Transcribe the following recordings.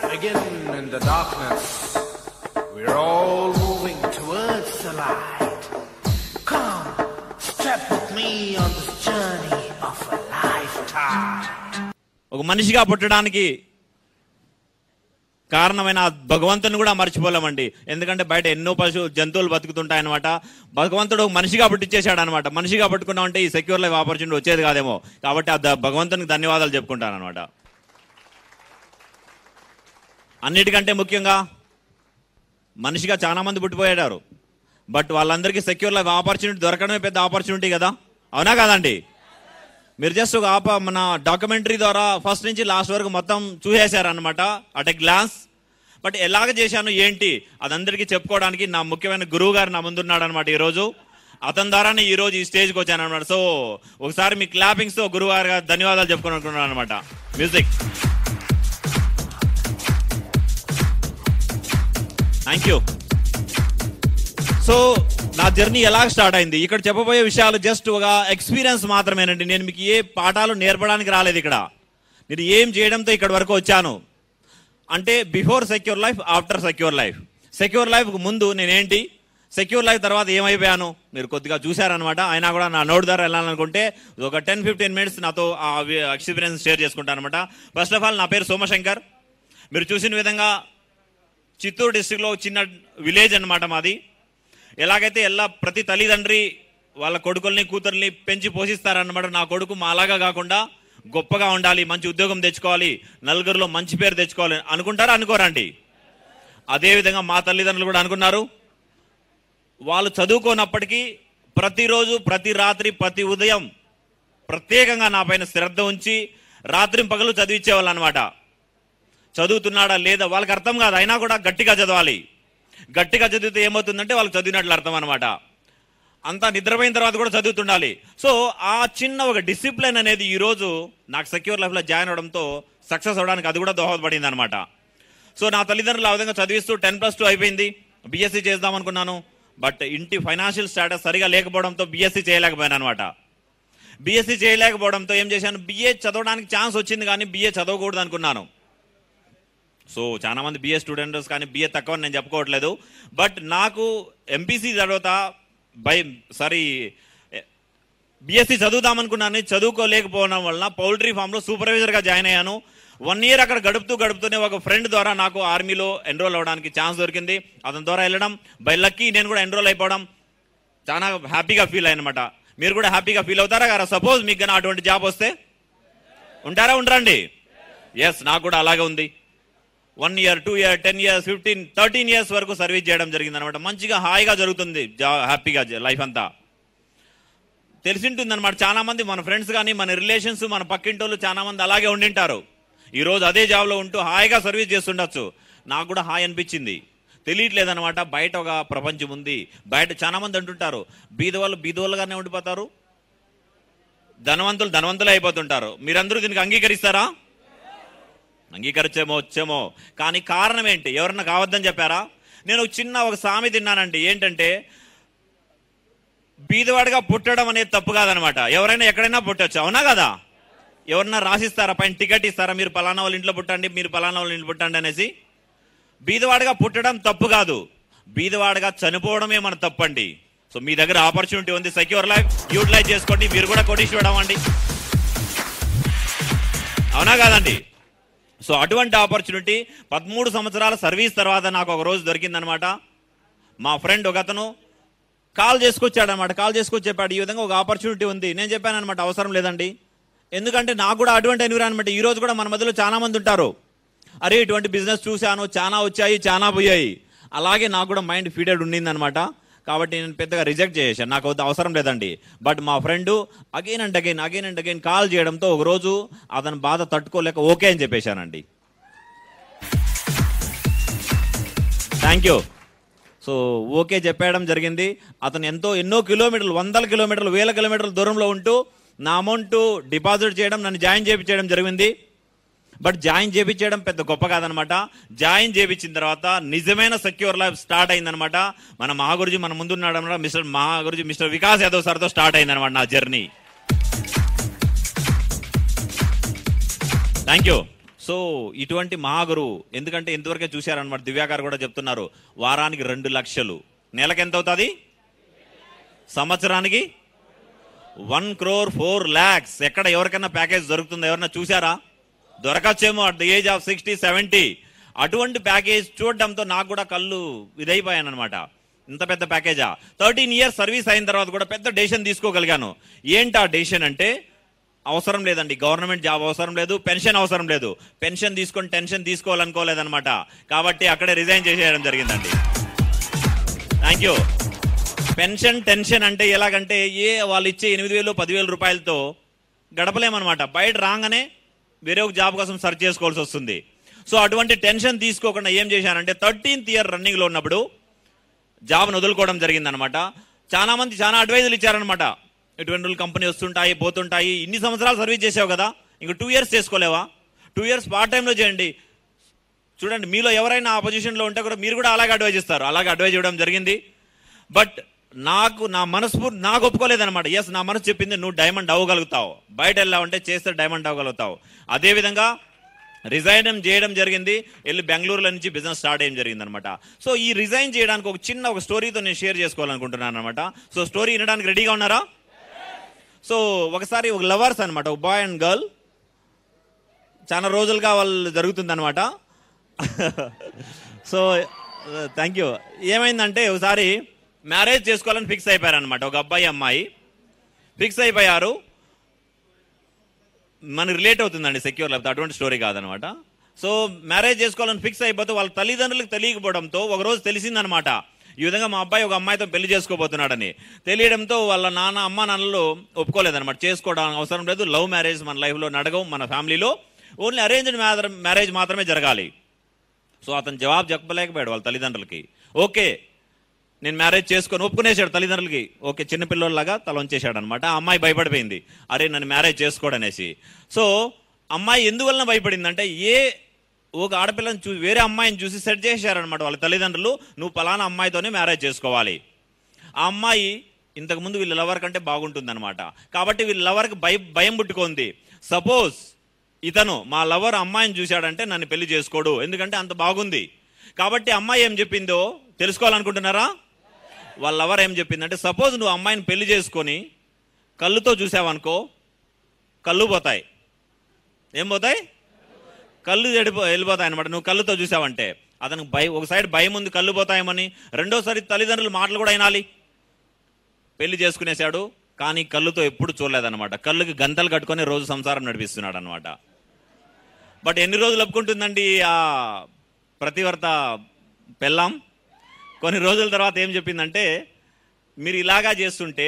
begin in the darkness. We're all moving towards the light. Come, step with me on this journey of a lifetime. ఒక మనిషిగా పుట్టడానికి కారణమైన ఆ భగవంతుని కూడా మర్చిపోలేమండి ఎందుకంటే బయట ఎన్నో పశు జంతువులు బతుకుతుంటాయి అనమాట భగవంతుడు ఒక మనిషిగా పుట్టించేశాడు అనమాట మనిషిగా పట్టుకున్నామంటే ఈ సెక్యూర్ లైఫ్ ఆపర్చునిటీ వచ్చేది కాదేమో కాబట్టి ఆ ద- భగవంతునికి ధన్యవాదాలు చెప్పుకుంటాను అనమాట అన్నిటికంటే ముఖ్యంగా మనిషిగా చాలా మంది పుట్టిపోయారు బట్ వాళ్ళందరికీ సెక్యూర్ లైఫ్ ఆపర్చునిటీ దొరకడమే పెద్ద ఆపర్చునిటీ కదా అవునా కాదండి మీరు జస్ట్ ఒక ఆప మన డాక్యుమెంటరీ ద్వారా ఫస్ట్ నుంచి లాస్ట్ వరకు మొత్తం చూసేశారనమాట అట్ ఎ గ్లాన్స్ బట్ ఎలాగ చేశాను ఏంటి అదందరికీ చెప్పుకోవడానికి నా ముఖ్యమైన గురువు గారు నా ముందున్నాడు అనమాట ఈరోజు అతని ద్వారానే ఈ రోజు ఈ స్టేజ్కి వచ్చాను అనమాట సో ఒకసారి మీ క్లాపింగ్స్ తో గురువు గారు ధన్యవాదాలు చెప్పుకుని అనుకున్నాను అనమాట మ్యూజిక్ థ్యాంక్ యూ సో నా జర్నీ ఎలా స్టార్ట్ అయింది ఇక్కడ చెప్పబోయే విషయాలు జస్ట్ ఒక ఎక్స్పీరియన్స్ మాత్రమేనండి నేను మీకు ఏ పాఠాలు నేర్పడానికి రాలేదు ఇక్కడ నేను ఏం చేయడంతో ఇక్కడ వరకు వచ్చాను అంటే before secure life after secure life secure life ముందు నేనేంటి సెక్యూర్ లైఫ్ తర్వాత ఏమైపోయాను మీరు కొద్దిగా చూశారనమాట అయినా కూడా నా నోట్ ద్వారా వెళ్ళాలనుకుంటే ఒక టెన్ ఫిఫ్టీన్ మినిట్స్ నాతో ఆ ఎక్స్పీరియన్స్ షేర్ చేసుకుంటాను అనమాట ఫస్ట్ ఆఫ్ ఆల్ నా పేరు సోమశంకర్ మీరు చూసిన విధంగా చిత్తూరు డిస్టిక్లో చిన్న విలేజ్ అన్నమాట మాది ఎలాగైతే ఎలా ప్రతి తల్లిదండ్రి వాళ్ళ కొడుకుల్ని కూతుర్ని పెంచి పోషిస్తారన్నమాట నా కొడుకు మా అలాగా కాకుండా గొప్పగా ఉండాలి మంచి ఉద్యోగం తెచ్చుకోవాలి నలుగురిలో మంచి పేరు తెచ్చుకోవాలి అనుకుంటారా అనుకోరండి అదేవిధంగా మా తల్లిదండ్రులు కూడా అనుకున్నారు వాళ్ళు చదువుకోనప్పటికీ ప్రతిరోజు ప్రతి రాత్రి ప్రతి ఉదయం ప్రత్యేకంగా నా పైన శ్రద్ధ ఉంచి రాత్రి పగలు చదివించేవాళ్ళు అనమాట చదువుతున్నాడా లేదా వాళ్ళకి అర్థం కాదు అయినా కూడా గట్టిగా చదవాలి గట్టిగా చదివితే ఏమవుతుందంటే వాళ్ళకి చదివినట్లు అర్థం అనమాట అంతా నిద్రపోయిన తర్వాత కూడా చదువుతుండాలి సో ఆ చిన్న ఒక డిసిప్లిన్ అనేది ఈరోజు నాకు సెక్యూర్ లైఫ్లో జాయిన్ అవడంతో సక్సెస్ అవడానికి అది కూడా దోహదపడింది అనమాట సో నా తల్లిదండ్రులు ఆ విధంగా చదివిస్తూ టెన్ ప్లస్ టూ అయిపోయింది బీఎస్సీ చేద్దాం అనుకున్నాను బట్ ఇంటి ఫైనాన్షియల్ స్టాటస్ సరిగా లేకపోవడంతో బీఎస్సీ చేయలేకపోయాను అనమాట బీఎస్సీ చేయలేకపోవడంతో ఏం చేశాను బిఏ చదవడానికి ఛాన్స్ వచ్చింది కానీ బిఏ చదవకూడదు అనుకున్నాను సో చాలా మంది బిఏ స్టూడెంట్స్ కానీ బిఏ తక్కువ అని నేను చెప్పుకోవట్లేదు బట్ నాకు ఎంపీసీ చదువుతా బై సారీ బిఎస్సి చదువుదామనుకున్నాను చదువుకోలేకపోవడం వలన పౌల్ట్రీ ఫామ్లో సూపర్వైజర్గా జాయిన్ అయ్యాను వన్ ఇయర్ అక్కడ గడుపుతూ గడుపుతూనే ఒక ఫ్రెండ్ ద్వారా నాకు ఆర్మీలో ఎన్రోల్ అవ్వడానికి ఛాన్స్ దొరికింది అతని ద్వారా వెళ్ళడం బై లక్కీ నేను కూడా ఎన్రోల్ అయిపోవడం చాలా హ్యాపీగా ఫీల్ అయ్యనమాట మీరు కూడా హ్యాపీగా ఫీల్ అవుతారా కదా సపోజ్ మీకు కానీ అటువంటి జాబ్ వస్తే ఉంటారా ఉండరండి ఎస్ నాకు కూడా అలాగే ఉంది one year two year ten years fifteen thirteen years వరకు సర్వీస్ చేయడం జరిగింది అనమాట మంచిగా హాయిగా జరుగుతుంది జా- హ్యాపీగా జ- లైఫ్ అంతా తెలిసింటుంది అనమాట చాలా మంది మన ఫ్రెండ్స్ కానీ మన రిలేషన్స్ మన పక్కింటోళ్ళు చాలా మంది అలాగే ఉండింటారు ఈ రోజు అదే జాబ్లో ఉంటూ హాయిగా సర్వీస్ చేస్తుండొచ్చు నాకు కూడా హాయ్ అనిపించింది తెలియట్లేదన్నమాట బయట ఒక ప్రపంచం ఉంది బయట చాలా మంది అంటుంటారు బీదవాళ్ళు బీదవాళ్ళుగానే ఉండిపోతారు ధనవంతులు ధనవంతులే అయిపోతుంటారు మీరందరూ దీనికి అంగీకరిస్తారా అంగీకరించేమో వచ్చేమో కానీ కారణం ఏంటి ఎవరన్నా కావద్దని చెప్పారా నేను ఒక చిన్న ఒక సామెత తిన్నానండి ఏంటంటే బీదవాడిగా పుట్టడం అనేది తప్పు కాదనమాట ఎవరైనా ఎక్కడైనా పుట్టొచ్చు అవునా కదా ఎవరన్నా రాసిస్తారా పైన టికెట్ ఇస్తారా మీరు పలానా వాళ్ళ ఇంట్లో పుట్టండి మీరు పలానా వాళ్ళ ఇంట్లో పుట్టండి అనేసి బీదవాడిగా పుట్టడం తప్పు కాదు బీదవాడిగా చనిపోవడమే మన తప్పండి సో మీ దగ్గర ఆపర్చునిటీ ఉంది సెక్యూర్ లైఫ్ యూటిలైజ్ చేసుకోండి మీరు కూడా కోటీశ్వరం అండి అవునా కాదండి సో అటువంటి ఆపర్చునిటీ పదమూడు సంవత్సరాల సర్వీస్ తర్వాత నాకు ఒక రోజు దొరికిందనమాట మా ఫ్రెండ్ ఒక అతను కాల్ చేసుకొచ్చాడు అనమాట కాల్ చేసుకొచ్చి చెప్పాడు ఈ విధంగా ఒక ఆపర్చునిటీ ఉంది నేను చెప్పాను అనమాట అవసరం లేదండి ఎందుకంటే నాకు కూడా అటువంటి ఎన్విరాన్మెంట్ ఈ రోజు కూడా మన మధ్యలో చాలా మంది ఉంటారు అరే ఇటువంటి బిజినెస్ చూశాను చాలా వచ్చాయి చాలా పోయాయి అలాగే నాకు కూడా మైండ్ ఫీడెడ్ ఉండింది అనమాట కాబట్టి నేను పెద్దగా రిజెక్ట్ చేశాను నాకు వద్ద అవసరం లేదండి బట్ మా friend again and again again and again call చేయడంతో ఒక రోజు అతని బాధ తట్టుకోలేక ఓకే అని చెప్పేశానండి థ్యాంక్ యూ సో ఓకే చెప్పేయడం జరిగింది అతను ఎంతో ఎన్నో కిలోమీటర్లు వందల కిలోమీటర్లు వేల కిలోమీటర్ల దూరంలో ఉంటూ నా అమౌంట్ డిపాజిట్ చేయడం నన్ను జాయిన్ చేయించడం జరిగింది బట్ జాయిన్ చేయించడం పెద్ద గొప్ప కాదనమాట జాయిన్ చేయించిన తర్వాత నిజమైన సెక్యూర్ లైఫ్ స్టార్ట్ అయిందనమాట మన మహాగురుజీ మన ముందున్నాడు అనమాట మిస్టర్ మహాగురుజీ మిస్టర్ వికాస్ యాదవ్ సార్తో స్టార్ట్ అయిందనమాట నా జర్నీ థ్యాంక్ యూ సో ఇటువంటి మహాగురువు ఎందుకంటే ఇంతవరకే చూశారనమాట దివ్యా గారు కూడా చెప్తున్నారు వారానికి రెండు లక్షలు నెలకు ఎంత అవుతుంది సంవత్సరానికి వన్ క్రోర్ ఫోర్ ల్యాక్స్ ఎక్కడ ఎవరికైనా ప్యాకేజ్ దొరుకుతుందో ఎవరన్నా చూసారా దొరకచ్చేమో at the age of sixty seventy అటువంటి ప్యాకేజ్ చూడడంతో నాకు కూడా కళ్ళు ఇదైపోయాను అనమాట ఇంత పెద్ద ప్యాకేజా థర్టీన్ ఇయర్స్ సర్వీస్ అయిన తర్వాత కూడా పెద్ద డెసిషన్ తీసుకోగలిగాను ఏంటి ఆ డెసిషన్ అంటే అవసరం లేదండి గవర్నమెంట్ జాబ్ అవసరం లేదు పెన్షన్ అవసరం లేదు పెన్షన్ తీసుకొని టెన్షన్ తీసుకోవాలనుకోలేదన్నమాట కాబట్టి అక్కడే రిజైన్ చేసేయడం జరిగిందండి థ్యాంక్ యూ పెన్షన్ టెన్షన్ అంటే ఎలాగంటే ఏ వాళ్ళు ఇచ్చే ఎనిమిది వేలు పదివేల రూపాయలతో గడపలేమన్నమాట బయట రాగానే వేరే ఒక జాబ్ కోసం సెర్చ్ చేసుకోవాల్సి వస్తుంది సో అటువంటి టెన్షన్ తీసుకోకుండా ఏం చేశానంటే థర్టీన్త్ ఇయర్ రన్నింగ్లో ఉన్నప్పుడు జాబ్ను వదులుకోవడం జరిగిందనమాట చాలా మంది చాలా అడ్వైజులు ఇచ్చారనమాట ఇటువంటి కంపెనీ వస్తుంటాయి పోతుంటాయి ఇన్ని సంవత్సరాలు సర్వీస్ చేసావు కదా ఇంక టూ ఇయర్స్ చేసుకోలేవా టూ ఇయర్స్ పార్ట్ టైంలో చేయండి చూడండి మీలో ఎవరైనా ఆ పొజిషన్లో ఉంటే కూడా మీరు కూడా అలాగే అడ్వైజ్ ఇస్తారు అలాగే అడ్వైజ్ ఇవ్వడం జరిగింది బట్ నాకు నా మనస్ఫూర్తి నాకు ఒప్పుకోలేదన్నమాట ఎస్ నా మనసు చెప్పింది నువ్వు డైమండ్ అవ్వగలుగుతావు బయట వెళ్ళావంటే చేస్తే డైమండ్ అవ్వగలుగుతావు అదేవిధంగా రిజైన్ చేయడం జరిగింది వెళ్ళి బెంగళూరులో నుంచి బిజినెస్ స్టార్ట్ చేయడం జరిగింది అనమాట సో ఈ రిజైన్ చేయడానికి ఒక చిన్న ఒక స్టోరీతో నేను షేర్ చేసుకోవాలనుకుంటున్నాను అనమాట సో స్టోరీ వినడానికి రెడీగా ఉన్నారా సో ఒకసారి ఒక లవర్స్ అనమాట ఒక బాయ్ అండ్ గర్ల్ చాలా రోజులుగా వాళ్ళు జరుగుతుందన్నమాట సో థ్యాంక్ యూ ఏమైందంటే ఒకసారి మ్యారేజ్ చేసుకోవాలని ఫిక్స్ అయిపోయారనమాట ఒక అబ్బాయి అమ్మాయి ఫిక్స్ అయిపోయారు మనకి రిలేట్ అవుతుందండి సెక్యూర్ లేకపోతే అటువంటి స్టోరీ కాదనమాట సో మ్యారేజ్ చేసుకోవాలని ఫిక్స్ అయిపోతే వాళ్ళ తల్లిదండ్రులకు తెలియకపోవడంతో ఒక రోజు తెలిసిందనమాట ఈ విధంగా మా అబ్బాయి ఒక అమ్మాయితో పెళ్లి చేసుకోబోతున్నాడని తెలియడంతో వాళ్ళ నాన్న అమ్మ నాన్నలు ఒప్పుకోలేదన్నమాట చేసుకోవడం అవసరం లేదు లవ్ మ్యారేజ్ మన లైఫ్లో నడగం మన ఫ్యామిలీలో ఓన్లీ అరేంజ్డ్ మ్యారేజ్ మాత్రమే జరగాలి సో అతను జవాబు చెప్పలేకపోయాడు వాళ్ళ తల్లిదండ్రులకి ఓకే నేను మ్యారేజ్ చేసుకొని ఒప్పుకునేసాడు తల్లిదండ్రులకి ఓకే చిన్నపిల్లలాగా తల వంచేశాడు అనమాట ఆ అమ్మాయి భయపడిపోయింది అరే నన్ను మ్యారేజ్ చేసుకోడనేసి సో అమ్మాయి ఎందువలన భయపడిందంటే ఏ ఒక ఆడపిల్లని చూసి వేరే అమ్మాయిని చూసి సెట్ చేశారనమాట వాళ్ళ తల్లిదండ్రులు నువ్వు పలానా అమ్మాయితోనే మ్యారేజ్ చేసుకోవాలి ఆ అమ్మాయి ఇంతకుముందు వీళ్ళ లవర్ కంటే బాగుంటుందన్నమాట కాబట్టి వీళ్ళ లవర్కి భయ భయం పుట్టుకుంది సపోజ్ ఇతను మా లవర్ అమ్మాయిని చూశాడంటే నన్ను పెళ్లి చేసుకోడు ఎందుకంటే అంత బాగుంది కాబట్టి అమ్మాయి ఏం చెప్పిందో తెలుసుకోవాలనుకుంటున్నారా వాళ్ళ లవర్ ఏం చెప్పిందంటే సపోజ్ నువ్వు అమ్మాయిని పెళ్లి చేసుకొని కళ్ళుతో చూసావనుకో కళ్ళు పోతాయి ఏం పోతాయి కళ్ళు చెడిపో వెళ్ళిపోతాయి అనమాట నువ్వు కళ్ళుతో చూసావంటే అతనికి భయం ఒక సైడ్ భయం ఉంది కళ్ళు పోతాయేమని రెండోసారి తల్లిదండ్రుల మాటలు కూడా వినాలి పెళ్లి చేసుకునేశాడు కానీ కళ్ళుతో ఎప్పుడు చూడలేదన్నమాట కళ్ళుకి గంతలు కట్టుకొని రోజు సంసారం నడిపిస్తున్నాడు అనమాట బట్ ఎన్ని రోజులు ఒప్పుకుంటుందండి ఆ ప్రతివర్త పెళ్ళాం కొన్ని రోజుల తర్వాత ఏం చెప్పిందంటే మీరు ఇలాగా చేస్తుంటే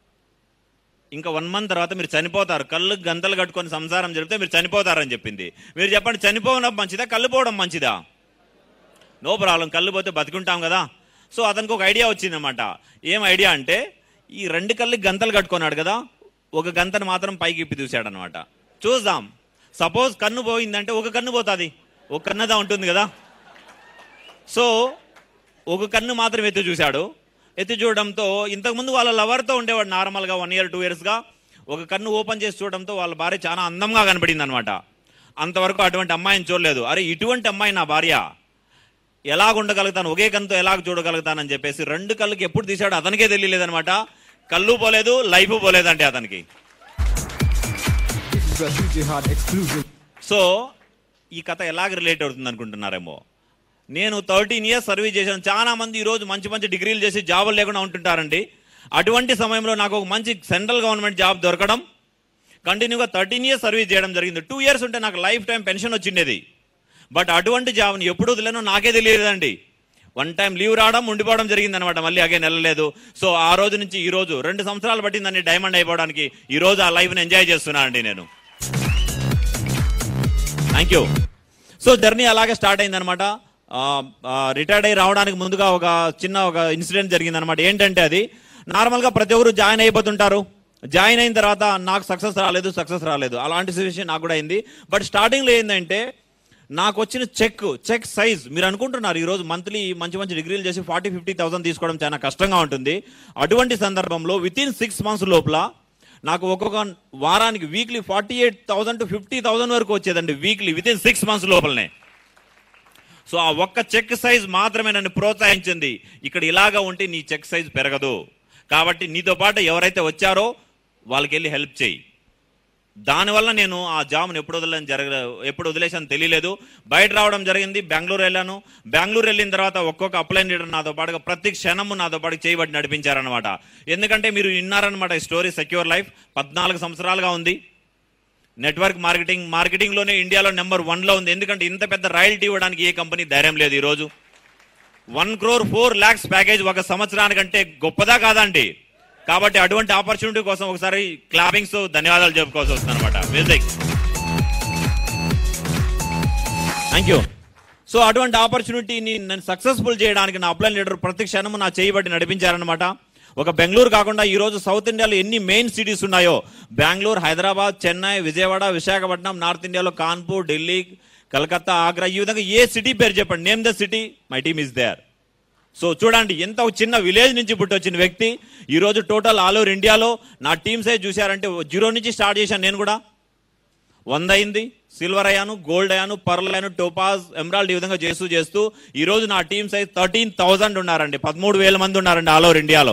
ఇంకా వన్ మంత్ తర్వాత మీరు చనిపోతారు కళ్ళు గంతలు కట్టుకొని సంసారం జరిపితే మీరు చనిపోతారని చెప్పింది మీరు చెప్పండి చనిపోవడం మంచిదా కళ్ళు పోవడం మంచిదా నో ప్రాబ్లం కళ్ళు పోతే బతుకుంటాం కదా సో అతనికి ఒక ఐడియా వచ్చిందన్నమాట ఏం ఐడియా అంటే ఈ రెండు కళ్ళు గంతలు కట్టుకున్నాడు కదా ఒక గంతను మాత్రం పైకి ఇప్పి చూశాడనమాట చూద్దాం సపోజ్ కన్ను పోయిందంటే ఒక కన్ను పోతుంది ఒక కన్నదా ఉంటుంది కదా సో ఒక కన్ను మాత్రం ఎత్తి చూశాడు ఎత్తి చూడడంతో ఇంతకుముందు వాళ్ళ లవర్తో ఉండేవాడు నార్మల్గా వన్ ఇయర్ టూ ఇయర్స్గా ఒక కన్ను ఓపెన్ చేసి చూడడంతో వాళ్ళ భార్య చాలా అందంగా కనపడింది అనమాట అంతవరకు అటువంటి అమ్మాయిని చూడలేదు అరే ఇటువంటి అమ్మాయి నా భార్య ఎలాగ ఉండగలుగుతాను ఒకే కన్నుతో ఎలాగ చూడగలుగుతానని చెప్పేసి రెండు కళ్ళకి ఎప్పుడు తీశాడో అతనికే తెలియలేదనమాట కళ్ళు పోలేదు లైఫ్ పోలేదంటే అతనికి This is a DJ Hard exclusive. So ఈ కథ ఎలాగ రిలేట్ అవుతుంది అనుకుంటున్నారేమో నేను థర్టీన్ ఇయర్స్ సర్వీస్ చేశాను చాలా మంది ఈరోజు మంచి మంచి డిగ్రీలు చేసి జాబులు లేకుండా ఉంటుంటారండి అటువంటి సమయంలో నాకు ఒక మంచి సెంట్రల్ గవర్నమెంట్ జాబ్ దొరకడం కంటిన్యూగా థర్టీన్ ఇయర్స్ సర్వీస్ చేయడం జరిగింది టూ ఇయర్స్ ఉంటే నాకు లైఫ్ టైం పెన్షన్ వచ్చిండేది బట్ అటువంటి జాబ్ని ఎప్పుడు వదిలేనో నాకే తెలియలేదండి వన్ టైం లీవ్ రావడం ఉండిపోవడం జరిగింది అనమాట మళ్ళీ అగే వెళ్ళలేదు సో ఆ రోజు నుంచి ఈ రోజు రెండు సంవత్సరాలు పట్టిందండి డైమండ్ అయిపోవడానికి ఈ రోజు ఆ లైఫ్ని ఎంజాయ్ చేస్తున్నానండి నేను థ్యాంక్ యూ సో జర్నీ అలాగే స్టార్ట్ అయిందనమాట రిటైర్డ్ అయ్యి రావడానికి ముందుగా ఒక చిన్న ఒక ఇన్సిడెంట్ జరిగిందనమాట ఏంటంటే అది నార్మల్గా ప్రతి ఒక్కరు జాయిన్ అయిపోతుంటారు జాయిన్ అయిన తర్వాత నాకు సక్సెస్ రాలేదు సక్సెస్ రాలేదు అలాంటి సిచ్యువేషన్ నాకు కూడా అయింది బట్ స్టార్టింగ్లో ఏంటంటే నాకు వచ్చిన చెక్ చెక్ సైజ్ మీరు అనుకుంటున్నారు ఈరోజు మంత్లీ మంచి మంచి డిగ్రీలు చేసి ఫార్టీ ఫిఫ్టీ థౌసండ్ తీసుకోవడం చాలా కష్టంగా ఉంటుంది అటువంటి సందర్భంలో విత్ ఇన్ సిక్స్ మంత్స్ లోపల నాకు ఒక్కొక్క వారానికి weekly forty eight thousand to fifty thousand వరకు వచ్చేదండి weekly with in six months లోపలనే సో ఆ ఒక్క చెక్ సైజ్ మాత్రమే నన్ను ప్రోత్సహించింది ఇక్కడ ఇలాగా ఉంటే నీ చెక్ సైజ్ పెరగదు కాబట్టి నీతో పాటు ఎవరైతే వచ్చారో వాళ్ళకి వెళ్ళి హెల్ప్ చేయి దానివల్ల నేను ఆ జాబ్ను ఎప్పుడు వదలని జరగ ఎప్పుడు వదిలేసాను తెలియలేదు బయట రావడం జరిగింది బెంగళూరు వెళ్ళాను బెంగళూరు వెళ్ళిన తర్వాత ఒక్కొక్క అప్లైన్ లీడర్ నాతో పాటుగా ప్రతి క్షణము నాతో పాటు చేయబట్టి నడిపించారనమాట ఎందుకంటే మీరు విన్నారనమాట ఈ స్టోరీ సెక్యూర్ లైఫ్ పద్నాలుగు సంవత్సరాలుగా ఉంది నెట్వర్క్ మార్కెటింగ్ మార్కెటింగ్లోనే ఇండియాలో నెంబర్ వన్లో ఉంది ఎందుకంటే ఇంత పెద్ద రాయల్టీ ఇవ్వడానికి ఏ కంపెనీ ధైర్యం లేదు ఈరోజు one crore four lakhs package ఒక సంవత్సరానికంటే గొప్పదా కాదండి కాబట్టి అటువంటి ఆపర్చునిటీ కోసం ఒకసారి క్లాపింగ్స్ ధన్యవాదాలు చెప్పుకోవాల్సి వస్తుంది అనమాట మ్యూజిక్ థ్యాంక్ యూ సో అటువంటి ఆపర్చునిటీని నేను సక్సెస్ఫుల్ చేయడానికి నా అప్లైన్ లీడర్ ప్రతి క్షణము నా చేయబట్టి నడిపించారనమాట ఒక బెంగళూరు కాకుండా ఈ రోజు సౌత్ ఇండియాలో ఎన్ని మెయిన్ సిటీస్ ఉన్నాయో బెంగళూరు హైదరాబాద్ చెన్నై విజయవాడ విశాఖపట్నం నార్త్ ఇండియాలో కాన్పూర్ ఢిల్లీ కలకత్తా ఆగ్రా ఈ విధంగా ఏ సిటీ పేరు చెప్పండి name the city my team is there so చూడండి ఎంత ఒక చిన్న విలేజ్ నుంచి పుట్టొచ్చిన వ్యక్తి ఈ రోజు టోటల్ ఆల్ ఓవర్ ఇండియాలో నా టీమ్ సైజ్ చూశారంటే జీరో నుంచి స్టార్ట్ చేశాను నేను కూడా వంద అయింది సిల్వర్ అయ్యాను గోల్డ్ అయ్యాను పర్ల్ అయ్యాను టోపాజ్ ఎమరాల్డ్ ఈ విధంగా చేస్తూ చేస్తూ ఈ రోజు నా టీమ్ సైజ్ థర్టీన్ థౌసండ్ ఉన్నారండి పదమూడు వేల మంది ఉన్నారండి ఆల్ ఓవర్ ఇండియాలో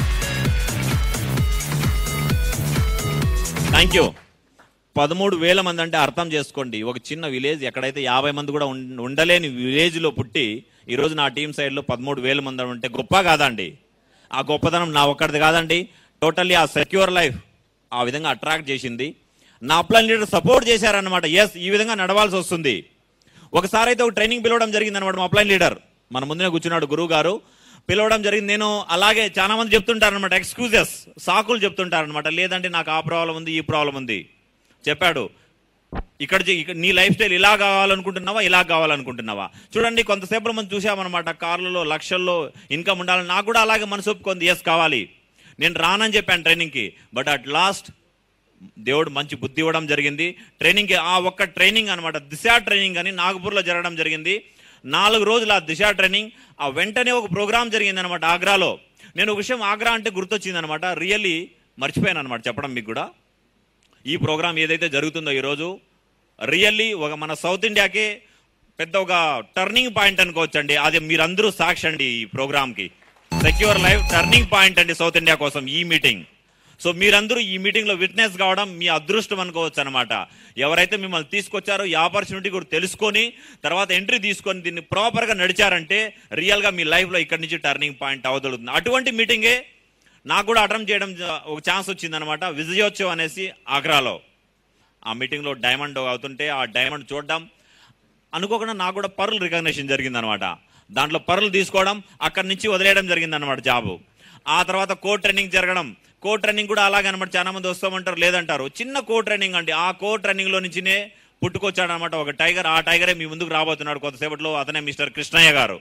థ్యాంక్ యూ పదమూడు వేల మంది అంటే అర్థం చేసుకోండి ఒక చిన్న విలేజ్ ఎక్కడైతే యాభై మంది కూడా ఉం- ఉండలేని విలేజ్లో పుట్టి ఈరోజు నా టీం సైడ్లో పదమూడు వేల మంది ఉంటే గొప్ప కాదండి ఆ గొప్పతనం నా ఒక్కడిది కాదండి టోటల్లీ ఆ సెక్యూర్ లైఫ్ ఆ విధంగా అట్రాక్ట్ చేసింది నా అప్లైన్ లీడర్ సపోర్ట్ చేశారన్నమాట ఎస్ ఈ విధంగా నడవాల్సి వస్తుంది ఒకసారి అయితే ఒక ట్రైనింగ్ పిలవడం జరిగింది అనమాట మా అప్లైన్ లీడర్ మన ముందునే కూర్చున్నాడు గురువు గారు పిలవడం జరిగింది నేను అలాగే చాలా మంది చెప్తుంటారనమాట ఎక్స్క్యూజెస్ సాకులు చెప్తుంటారనమాట లేదంటే నాకు ఆ ప్రాబ్లం ఉంది ఈ ప్రాబ్లం ఉంది చెప్పాడు ఇక్కడ చే- ఇక్కడ నీ లైఫ్ స్టైల్ ఇలా కావాలనుకుంటున్నావా ఇలా కావాలనుకుంటున్నావా చూడండి కొంతసేపు మనం చూసామన్నమాట కార్లలో లక్షల్లో ఇన్కమ్ ఉండాలని నాకు కూడా అలాగే మనసు ఒప్పుకుంది ఎస్ కావాలి నేను రానని చెప్పాను ట్రైనింగ్కి బట్ అట్ లాస్ట్ దేవుడు మంచి బుద్ధి ఇవ్వడం జరిగింది ట్రైనింగ్ ఆ ఒక్క ట్రైనింగ్ అనమాట దిశ ట్రైనింగ్ అని నాగపూర్లో జరగడం జరిగింది నాలుగు రోజులు ఆ దిశ ట్రైనింగ్ ఆ వెంటనే ఒక ప్రోగ్రామ్ జరిగింది అనమాట ఆగ్రాలో నేను ఒక విషయం ఆగ్రా అంటే గుర్తొచ్చింది అనమాట రియల్లీ మర్చిపోయాను అనమాట చెప్పడం మీకు కూడా ఈ ప్రోగ్రామ్ ఏదైతే జరుగుతుందో ఈరోజు రియల్లీ ఒక మన సౌత్ ఇండియాకే పెద్ద ఒక టర్నింగ్ పాయింట్ అనుకోవచ్చండి అది మీరందరూ సాక్షి అండి ఈ ప్రోగ్రామ్కి సెక్యూర్ లైఫ్ టర్నింగ్ పాయింట్ అండి సౌత్ ఇండియా కోసం ఈ మీటింగ్ సో మీరందరూ ఈ మీటింగ్లో విట్నెస్ కావడం మీ అదృష్టం అనుకోవచ్చు అనమాట ఎవరైతే మిమ్మల్ని తీసుకొచ్చారో ఈ ఆపర్చునిటీ కూడా తెలుసుకొని తర్వాత ఎంట్రీ తీసుకొని దీన్ని ప్రాపర్గా నడిచారంటే రియల్గా మీ లైఫ్లో ఇక్కడి నుంచి టర్నింగ్ పాయింట్ అవదలుతుంది అటువంటి మీటింగే నాకు కూడా అటెంప్ట్ చేయడం జ- ఒక ఛాన్స్ వచ్చిందనమాట విజయోత్సవ్ అనేసి ఆగ్రాలో ఆ మీటింగ్లో డైమండ్ అవుతుంటే ఆ డైమండ్ చూడడం అనుకోకుండా నాకు కూడా పర్ల్ రికగ్నిషన్ జరిగిందనమాట దాంట్లో పర్ల్ తీసుకోవడం అక్కడి నుంచి వదిలేయడం జరిగిందనమాట జాబు ఆ తర్వాత కోర్ ట్రైనింగ్ జరగడం కోర్ ట్రైనింగ్ కూడా అలాగే అనమాట చాలా మంది వస్తామంటారు లేదంటారు చిన్న కోర్ ట్రైనింగ్ అండి ఆ కోర్ ట్రైనింగ్ లో నుంచినే పుట్టుకొచ్చాడు అనమాట ఒక టైగర్ ఆ టైగరే మీ ముందుకు రాబోతున్నాడు కొద్దిసేపట్లో అతనే మిస్టర్ కృష్ణయ్య గారు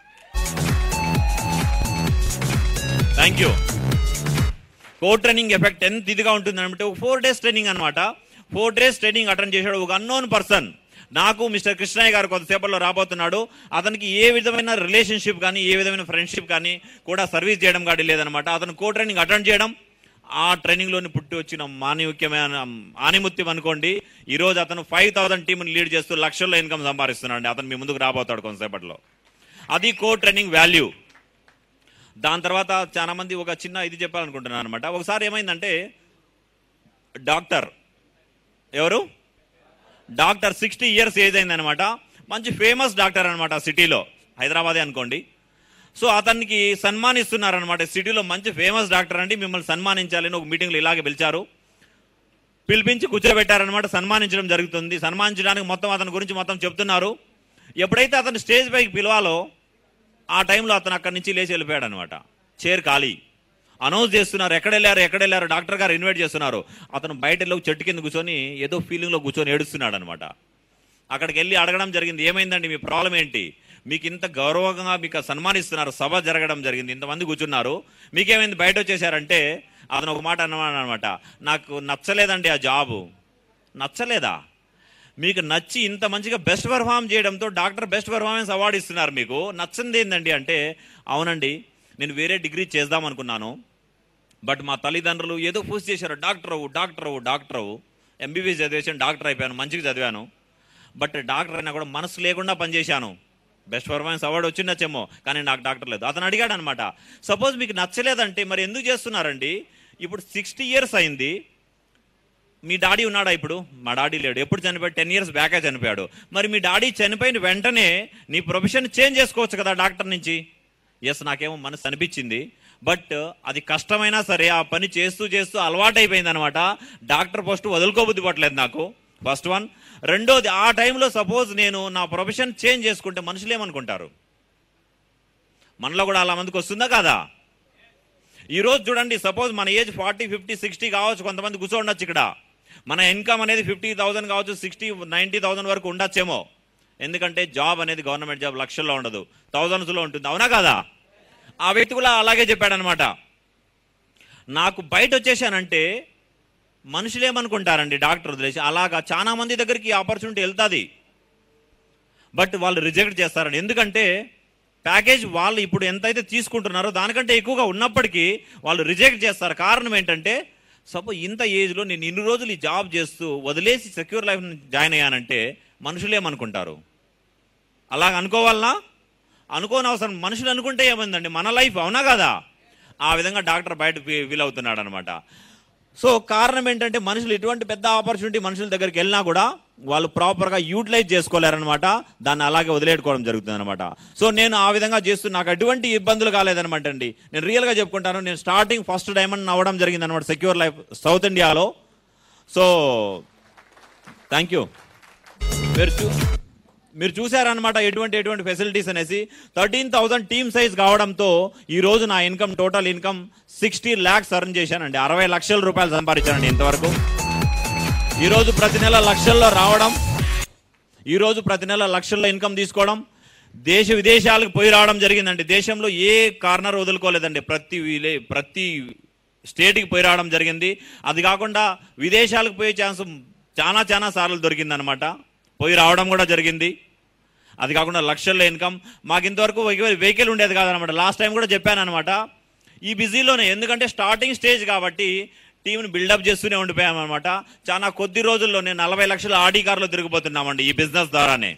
thank you core training effect ఎంత ఇదిగా ఉంటుంది అంటే ఒక ఫోర్ డేస్ ట్రైనింగ్ అనమాట ఫోర్ డేస్ ట్రైనింగ్ అటెండ్ చేశాడు ఒక అన్నోన్ పర్సన్ నాకు మిస్టర్ కృష్ణయ్య గారు కొంతసేపట్లో రాబోతున్నాడు అతనికి ఏ విధమైన రిలేషన్షిప్ కానీ ఏ విధమైన ఫ్రెండ్షిప్ కానీ కూడా సర్వీస్ చేయడం కానీ లేదనమాట అతను కో ట్రైనింగ్ అటెండ్ చేయడం ఆ ట్రైనింగ్లోని పుట్టి వచ్చిన మానిముఖ్యమైన ఆనిముత్యం అనుకోండి ఈ రోజు అతను ఫైవ్ థౌసండ్ టీంని లీడ్ చేస్తూ లక్షల్లో ఇన్కమ్ సంపాదిస్తున్నాడు అతను మీ ముందుకు రాబోతాడు కొంతసేపట్లో అది కో ట్రైనింగ్ వాల్యూ దాని తర్వాత చాలా మంది ఒక చిన్న ఇది చెప్పాలనుకుంటున్నాను అనమాట ఒకసారి ఏమైందంటే డాక్టర్ ఎవరు డాక్టర్ సిక్స్టీ ఇయర్స్ ఏజ్ అయిందనమాట మంచి ఫేమస్ డాక్టర్ అనమాట సిటీలో హైదరాబాదే అనుకోండి సో అతనికి సన్మానిస్తున్నారనమాట సిటీలో మంచి ఫేమస్ డాక్టర్ అండి మిమ్మల్ని సన్మానించాలని ఒక మీటింగ్లో ఇలాగే పిలిచారు పిలిపించి కూర్చోబెట్టారనమాట సన్మానించడం జరుగుతుంది సన్మానించడానికి మొత్తం అతని గురించి మొత్తం చెప్తున్నారు ఎప్పుడైతే అతను స్టేజ్ పైకి పిలవాలో ఆ టైంలో అతను అక్కడి నుంచి లేచి వెళ్ళిపోయాడు అనమాట చైర్ ఖాళీ అనౌన్స్ చేస్తున్నారు ఎక్కడ వెళ్ళారు ఎక్కడ వెళ్ళారు డాక్టర్ గారు ఇన్వైట్ చేస్తున్నారు అతను బయట వెళ్ళి ఒక చెట్టు కింద కూర్చొని ఏదో ఫీలింగ్లో కూర్చొని ఏడుస్తున్నాడు అనమాట అక్కడికి వెళ్ళి అడగడం జరిగింది ఏమైందండి మీ ప్రాబ్లం ఏంటి మీకు ఇంత గౌరవంగా మీకు సన్మానిస్తున్నారు సభ జరగడం జరిగింది ఇంతమంది కూర్చున్నారు మీకేమైంది బయట వచ్చేసారంటే అతను ఒక మాట అన్నమాట అనమాట నాకు నచ్చలేదండి ఆ జాబు నచ్చలేదా మీకు నచ్చి ఇంత మంచిగా బెస్ట్ పర్ఫామ్ చేయడంతో డాక్టర్ బెస్ట్ పర్ఫార్మెన్స్ అవార్డు ఇస్తున్నారు మీకు నచ్చింది ఏంటండి అంటే అవునండి నేను వేరే డిగ్రీ చేద్దాం అనుకున్నాను బట్ మా తల్లిదండ్రులు ఏదో పూజ చేశారు డాక్టర్ అవ్వు డాక్టర్ అవ్వు డాక్టర్ అవ్వు ఎంబీబీఎస్ చదివేసాను డాక్టర్ అయిపోయాను మంచిగా చదివాను బట్ డాక్టర్ అయినా కూడా మనసు లేకుండా పనిచేశాను బెస్ట్ పర్ఫార్మెన్స్ అవార్డు వచ్చిండొచ్చేమో కానీ నాకు డాక్టర్ లేదు అతను అడిగాడు అనమాట సపోజ్ మీకు నచ్చలేదంటే మరి ఎందుకు చేస్తున్నారండి ఇప్పుడు సిక్స్టీ ఇయర్స్ అయింది మీ డాడీ ఉన్నాడా ఇప్పుడు మా డాడీ లేడు ఎప్పుడు చనిపోయాడు టెన్ ఇయర్స్ బ్యాకే చనిపోయాడు మరి మీ డాడీ చనిపోయిన వెంటనే నీ ప్రొఫెషన్ చేంజ్ చేసుకోవచ్చు కదా డాక్టర్ నుంచి ఎస్ నాకేమో మనసు అనిపించింది బట్ అది కష్టమైనా సరే ఆ పని చేస్తూ చేస్తూ అలవాటైపోయింది అనమాట డాక్టర్ పోస్ట్ వదులుకోబుద్ధి పట్టలేదు నాకు ఫస్ట్ వన్ రెండోది ఆ టైంలో సపోజ్ నేను నా ప్రొఫెషన్ చేంజ్ చేసుకుంటే మనుషులు ఏమనుకుంటారు మనలో కూడా అలా మందికి వస్తుందా కాదా ఈ రోజు చూడండి సపోజ్ మన ఏజ్ ఫార్టీ ఫిఫ్టీ సిక్స్టీ కావచ్చు కొంతమంది కూర్చోండొచ్చు ఇక్కడ మన ఇన్కమ్ అనేది ఫిఫ్టీ థౌసండ్ కావచ్చు సిక్స్టీ నైంటీ థౌసండ్ వరకు ఉండొచ్చేమో ఎందుకంటే జాబ్ అనేది గవర్నమెంట్ జాబ్ లక్షల్లో ఉండదు థౌజండ్స్లో ఉంటుంది అవునా కాదా ఆ వ్యక్తి కూడా అలాగే చెప్పాడనమాట నాకు బయట వచ్చేసానంటే మనుషులు ఏమనుకుంటారండి డాక్టర్ వదిలేసి అలాగా చాలా మంది దగ్గరికి ఈ ఆపర్చునిటీ వెళ్తుంది బట్ వాళ్ళు రిజెక్ట్ చేస్తారండి ఎందుకంటే ప్యాకేజ్ వాళ్ళు ఇప్పుడు ఎంతైతే తీసుకుంటున్నారో దానికంటే ఎక్కువగా ఉన్నప్పటికీ వాళ్ళు రిజెక్ట్ చేస్తారు కారణం ఏంటంటే సపోజ్ ఇంత ఏజ్లో నేను ఇన్ని రోజులు ఈ జాబ్ చేస్తూ వదిలేసి సెక్యూర్ లైఫ్ జాయిన్ అయ్యానంటే మనుషులు ఏమనుకుంటారు అలాగ అనుకోవాలనా అనుకోని అవసరం మనుషులు అనుకుంటే ఏమైందండి మన లైఫ్ అవునా కదా ఆ విధంగా డాక్టర్ బయట ఫీ- ఫీల్ అవుతున్నాడు అనమాట సో కారణం ఏంటంటే మనుషులు ఎటువంటి పెద్ద ఆపర్చునిటీ మనుషుల దగ్గరికి వెళ్ళినా కూడా వాళ్ళు ప్రాపర్గా యూటిలైజ్ చేసుకోలేరనమాట దాన్ని అలాగే వదిలేట్టుకోవడం జరుగుతుంది అనమాట సో నేను ఆ విధంగా చేస్తూ నాకు ఎటువంటి ఇబ్బందులు కాలేదనమాట అండి నేను రియల్గా చెప్పుకుంటాను నేను స్టార్టింగ్ ఫస్ట్ డైమండ్ అవ్వడం జరిగింది అనమాట సెక్యూర్ లైఫ్ సౌత్ ఇండియాలో సో థ్యాంక్ యూ మీరు చూ మీరు చూసారనమాట ఎటువంటి ఎటువంటి ఫెసిలిటీస్ అనేసి థర్టీన్ థౌసండ్ టీమ్ సైజ్ కావడంతో ఈ రోజు నా income total income sixty lakhs earn చేశానండి అరవై లక్షల రూపాయలు సంపాదించానండి ఇంతవరకు ఈ రోజు ప్రతి నెల లక్షల్లో రావడం ఈ రోజు ప్రతి నెల లక్షల్లో ఇన్కమ్ తీసుకోవడం దేశ విదేశాలకు పోయి రావడం జరిగిందండి దేశంలో ఏ కార్నర్ వదులుకోలేదండి ప్రతి విలే ప్రతి స్టేట్కి పోయి రావడం జరిగింది అది కాకుండా విదేశాలకు పోయే ఛాన్స్ చాలా చాలా సార్లు దొరికిందనమాట పోయి రావడం కూడా జరిగింది అది కాకుండా లక్షల్లో ఇన్కమ్ మాకు ఇంతవరకు వెహికల్ ఉండేది కాదనమాట లాస్ట్ టైం కూడా చెప్పాను అనమాట ఈ బిజీలోనే ఎందుకంటే స్టార్టింగ్ స్టేజ్ కాబట్టి టీంని బిల్డప్ చేస్తూనే ఉండిపోయామన్నమాట చాలా కొద్ది రోజుల్లోనే నలభై లక్షల ఆడి కార్లో తిరిగిపోతున్నామండి ఈ బిజినెస్ ద్వారానే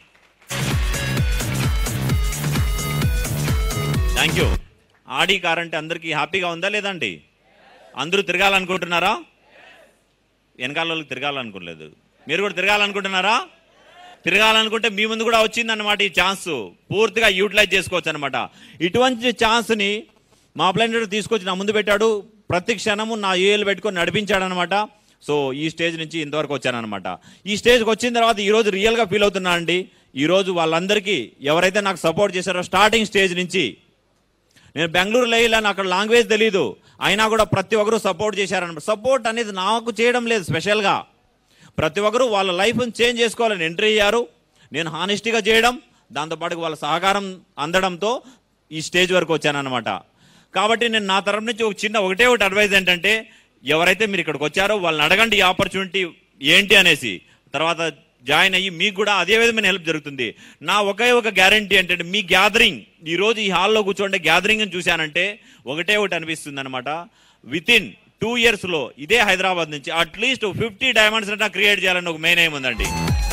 థ్యాంక్ యూ ఆడి కార్ అంటే అందరికీ హ్యాపీగా ఉందా లేదండి అందరూ తిరగాలనుకుంటున్నారా వెనకాల వాళ్ళకి తిరగాలనుకోలేదు మీరు కూడా తిరగాలనుకుంటున్నారా తిరగాలనుకుంటే మీ ముందు కూడా వచ్చిందన్నమాట ఈ ఛాన్స్ పూర్తిగా యూటిలైజ్ చేసుకోవచ్చు అనమాట ఇటువంటి ఛాన్స్ని మా ప్లానెట్ తీసుకొచ్చి నా ముందు పెట్టాడు ప్రతి క్షణము నా ఏలు పెట్టుకొని నడిపించాడు అనమాట సో ఈ స్టేజ్ నుంచి ఇంతవరకు వచ్చానమాట ఈ స్టేజ్కి వచ్చిన తర్వాత ఈరోజు రియల్గా ఫీల్ అవుతున్నా అండి ఈరోజు వాళ్ళందరికీ ఎవరైతే నాకు సపోర్ట్ చేశారో స్టార్టింగ్ స్టేజ్ నుంచి నేను బెంగళూరులో వెళ్ళాను అక్కడ లాంగ్వేజ్ తెలీదు అయినా కూడా ప్రతి ఒక్కరూ సపోర్ట్ చేశారనమాట సపోర్ట్ అనేది నాకు చేయడం లేదు స్పెషల్గా ప్రతి ఒక్కరూ వాళ్ళ లైఫ్ని చేంజ్ చేసుకోవాలని ఎంట్రీ అయ్యారు నేను హానెస్టీగా చేయడం దాంతోపాటు వాళ్ళ సహకారం అందడంతో ఈ స్టేజ్ వరకు వచ్చానన్నమాట కాబట్టి నేను నా తరపు నుంచి ఒక చిన్న ఒకటే ఒకటి అడ్వైజ్ ఏంటంటే ఎవరైతే మీరు ఇక్కడికి వచ్చారో వాళ్ళని అడగండి ఈ ఆపర్చునిటీ ఏంటి అనేసి తర్వాత జాయిన్ అయ్యి మీకు కూడా అదే విధమైన హెల్ప్ జరుగుతుంది నా ఒకే ఒక గ్యారంటీ ఏంటంటే మీ గ్యాదరింగ్ ఈ రోజు ఈ హాల్లో కూర్చోండి గ్యాదరింగ్ చూశానంటే ఒకటే ఒకటి అనిపిస్తుంది అనమాట విత్ ఇన్ టూ ఇయర్స్ లో ఇదే హైదరాబాద్ నుంచి అట్లీస్ట్ ఫిఫ్టీ డైమండ్స్ అంటే క్రియేట్ చేయాలని ఒక మెయిన్ ఎయిమ్ ఉందండి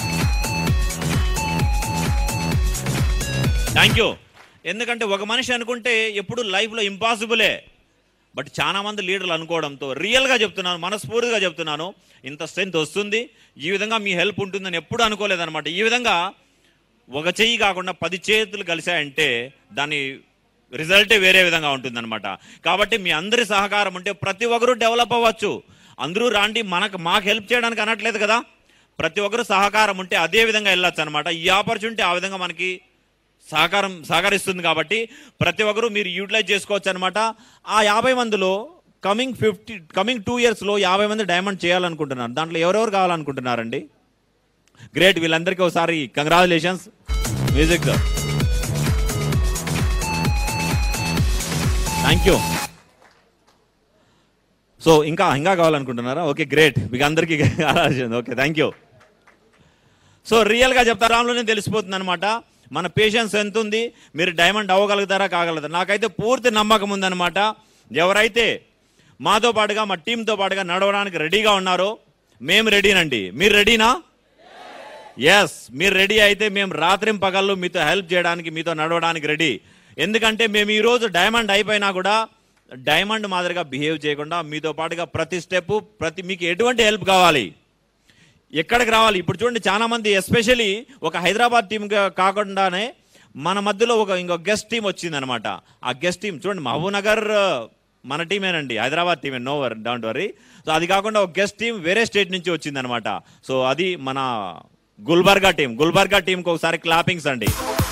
థ్యాంక్ యూ ఎందుకంటే ఒక మనిషి అనుకుంటే ఎప్పుడు లైఫ్లో ఇంపాసిబులే బట్ చాలా మంది లీడర్లు అనుకోవడంతో రియల్గా చెప్తున్నాను మనస్ఫూర్తిగా చెప్తున్నాను ఇంత స్ట్రెంత్ వస్తుంది ఈ విధంగా మీ హెల్ప్ ఉంటుందని ఎప్పుడు అనుకోలేదన్నమాట ఈ విధంగా ఒక చెయ్యి కాకుండా పది చేతులు కలిశాయంటే దాని రిజల్టే వేరే విధంగా ఉంటుందన్నమాట కాబట్టి మీ అందరి సహకారం ఉంటే ప్రతి ఒక్కరూ డెవలప్ అవ్వచ్చు అందరూ రాండి మనకు మాకు హెల్ప్ చేయడానికి అనట్లేదు కదా ప్రతి ఒక్కరు సహకారం ఉంటే అదే విధంగా వెళ్ళొచ్చు అనమాట ఈ ఆపర్చునిటీ ఆ విధంగా మనకి సహకారం సహకరిస్తుంది కాబట్టి ప్రతి ఒక్కరూ మీరు యూటిలైజ్ చేసుకోవచ్చు అనమాట ఆ యాభై మందిలో కమింగ్ ఫిఫ్టీ కమింగ్ టూ ఇయర్స్లో యాభై మంది డైమండ్ చేయాలనుకుంటున్నారు దాంట్లో ఎవరెవరు కావాలనుకుంటున్నారండి గ్రేట్ వీళ్ళందరికీ ఒకసారి congratulations music thank you so ఇంకా ఇంకా కావాలనుకుంటున్నారా ఓకే గ్రేట్ మీకు అందరికీ ఓకే థ్యాంక్ యూ సో రియల్గా చెప్తా రామ్లోనే తెలిసిపోతుంది అనమాట మన పేషెన్స్ ఎంత ఉంది మీరు డైమండ్ అవ్వగలుగుతారా కాగలుగుతారా నాకైతే పూర్తి నమ్మకం ఉందన్నమాట ఎవరైతే మాతో పాటుగా మా టీంతో పాటుగా నడవడానికి రెడీగా ఉన్నారు మేము రెడీనండి మీరు రెడీనా ఎస్ మీరు రెడీ అయితే మేము రాత్రి పగళ్ళు మీతో హెల్ప్ చేయడానికి మీతో నడవడానికి రెడీ ఎందుకంటే మేము ఈరోజు డైమండ్ అయిపోయినా కూడా డైమండ్ మాదిరిగా బిహేవ్ చేయకుండా మీతో పాటుగా ప్రతి స్టెప్ ప్రతి మీకు ఎటువంటి హెల్ప్ కావాలి ఎక్కడికి రావాలి ఇప్పుడు చూడండి చాలా మంది ఎస్పెషలీ ఒక హైదరాబాద్ టీం కాకుండానే మన మధ్యలో ఒక ఇంకో గెస్ట్ టీం వచ్చిందనమాట ఆ గెస్ట్ టీం చూడండి మహబూబ్ నగర్ మన టీమేనండి హైదరాబాద్ టీమే నో వర్ డోంట్ వరీ సో అది కాకుండా ఒక గెస్ట్ టీం వేరే స్టేట్ నుంచి వచ్చిందనమాట సో అది మన గుల్బర్గా టీం గుల్బర్గా టీంకి ఒకసారి క్లాపింగ్స్ అండి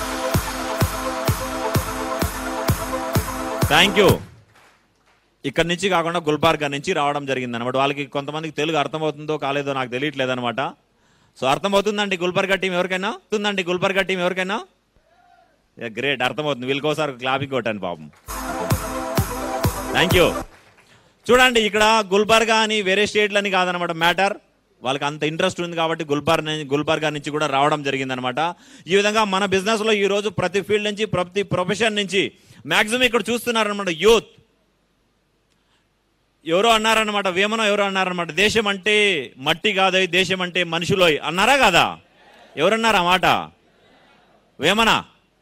థ్యాంక్ యూ ఇక్కడ నుంచి కాకుండా గుల్బార్గా నుంచి రావడం జరిగింది అనమాట వాళ్ళకి కొంతమందికి తెలుగు అర్థమవుతుందో కాలేదో నాకు తెలియట్లేదు అనమాట సో అర్థమవుతుందండి గుల్బర్గా టీం ఎవరికైనా అవుతుందండి గుల్బర్గా టీం ఎవరికైనా గ్రేట్ అర్థమవుతుంది వీళ్ళకోసారి క్లాపింగ్ కొట్టాను పాపం థ్యాంక్ యూ చూడండి ఇక్కడ గుల్బర్గా అని వేరే స్టేట్లని కాదనమాట మ్యాటర్ వాళ్ళకి అంత ఇంట్రెస్ట్ ఉంది కాబట్టి గుల్బార్ గుల్బర్గా నుంచి కూడా రావడం జరిగిందనమాట ఈ విధంగా మన బిజినెస్లో ఈ రోజు ప్రతి ఫీల్డ్ నుంచి ప్రతి ప్రొఫెషన్ నుంచి మాక్సిమం ఇక్కడ చూస్తున్నారనమాట యూత్ ఎవరో అన్నారనమాట వేమన ఎవరో అన్నారనమాట దేశం అంటే మట్టి కాదోయ్ దేశం అంటే మనుషులోయ్ అన్నారా కాదా ఎవరన్నారా మాట వేమన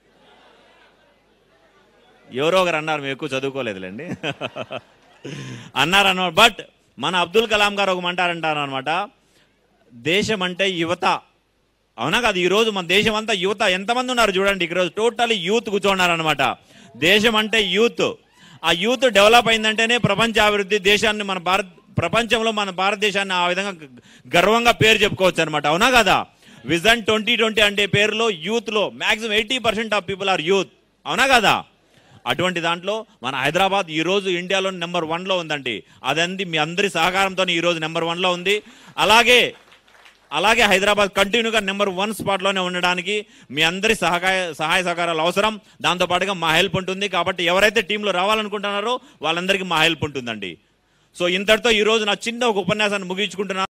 ఎవరో ఒకరు అన్నారు మేము ఎక్కువ చదువుకోలేదులేండి అన్నారన్నమాట బట్ మన అబ్దుల్ కలాం గారు ఒక అంటారంటారు అనమాట దేశం అంటే యువత అవునా కాదు ఈ రోజు మన దేశం అంతా యువత ఎంతమంది ఉన్నారు చూడండి ఈరోజు టోటల్ యూత్ కూర్చోన్నారనమాట దేశం అంటే యూత్ ఆ యూత్ డెవలప్ అయిందంటేనే ప్రపంచ అభివృద్ధి దేశాన్ని మన భారత్ ప్రపంచంలో మన భారతదేశాన్ని ఆ విధంగా గర్వంగా పేరు చెప్పుకోవచ్చు అనమాట అవునా కదా విజన్ ట్వంటీ ట్వంటీ అంటే పేరులో యూత్ లో maximum eighty percent of people are youth అవునా కదా అటువంటి దాంట్లో మన హైదరాబాద్ ఈ రోజు ఇండియాలో నెంబర్ వన్లో ఉందండి అదంది మీ అందరి సహకారంతో ఈ రోజు నెంబర్ వన్లో ఉంది అలాగే అలాగే హైదరాబాద్ కంటిన్యూగా నెంబర్ వన్ స్పాట్లోనే ఉండడానికి మీ అందరి సహకాయ సహాయ సహకారాలు అవసరం దాంతోపాటుగా మా హెల్ప్ ఉంటుంది కాబట్టి ఎవరైతే టీంలో రావాలనుకుంటున్నారో వాళ్ళందరికీ మా హెల్ప్ ఉంటుందండి సో ఇంతటితో ఈ రోజు నా చిన్న ఒక ఉపన్యాసాన్ని ముగించుకుంటున్నాను